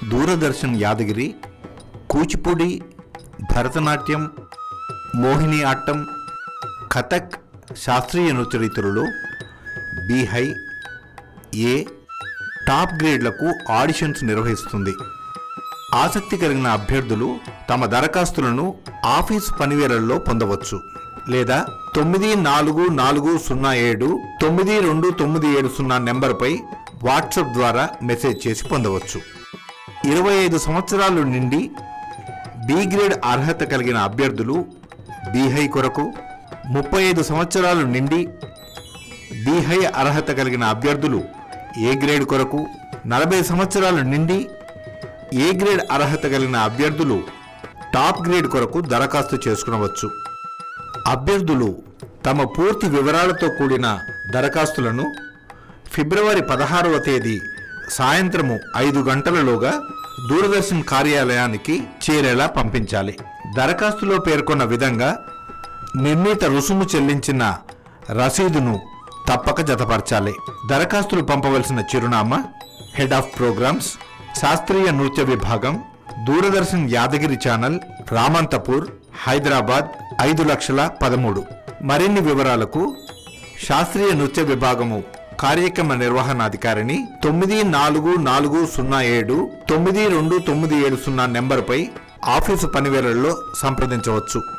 దూరదర్శన్ యాదగిరి కూచిపూడి భరతనాట్యం మోహిని ఆట్టం కథక్ శాస్త్రీయ నృత్యరీతులలో B high A top గ్రేడ్లకు ఆడిషన్స్ నిర్వహిస్తుంది ఆసక్తి కలిగిన అభ్యర్థులు తమ దరఖాస్తులను ఆఫీస్ పనివేళల్లో పొందవచ్చు లేదా తొమ్మిది నాలుగు నాలుగు సున్నా ఏడు తొమ్మిది రెండు తొమ్మిది ఏడు సున్నా నెంబర్పై వాట్సాప్ ద్వారా మెసేజ్ చేసి పొందవచ్చు ఇరవై ఐదు సంవత్సరాలు నిండి బి గ్రేడ్ అర్హత కలిగిన అభ్యర్థులు బీహై కొరకు ముప్పై ఐదు సంవత్సరాలు నిండి బీహై అర్హత కలిగిన అభ్యర్థులు ఏ గ్రేడ్ కొరకు నలభై సంవత్సరాలు నిండి ఏ గ్రేడ్ అర్హత కలిగిన అభ్యర్థులు టాప్ గ్రేడ్ కొరకు దరఖాస్తు చేసుకునవచ్చు అభ్యర్థులు తమ పూర్తి వివరాలతో కూడిన దరఖాస్తులను ఫిబ్రవరి పదహారవ తేదీ సాయంత్రము ఐదు గంటలలోగా దూరదర్శన్ కార్యాలయానికి చేరేలా పంపించాలి దరఖాస్తులో పేర్కొన్న విధంగా నిర్ణీత రుసుము చెల్లించిన రసీదును తప్పక జతపరచాలి దరఖాస్తులు పంపవలసిన చిరునామా హెడ్ ఆఫ్ ప్రోగ్రామ్స్ శాస్త్రీయ నృత్య విభాగం దూరదర్శన్ యాదగిరి ఛానల్ రామంతపూర్ హైదరాబాద్ ఐదు లక్షల పదమూడు మరిన్ని వివరాలకు శాస్త్రీయ నృత్య విభాగము కార్యక్రమ నిర్వహణాధికారిని తొమ్మిది నాలుగు నాలుగు సున్నా ఏడు తొమ్మిది రెండు తొమ్మిది ఏడు సున్నా నెంబర్పై ఆఫీసు పనివేళల్లో సంప్రదించవచ్చు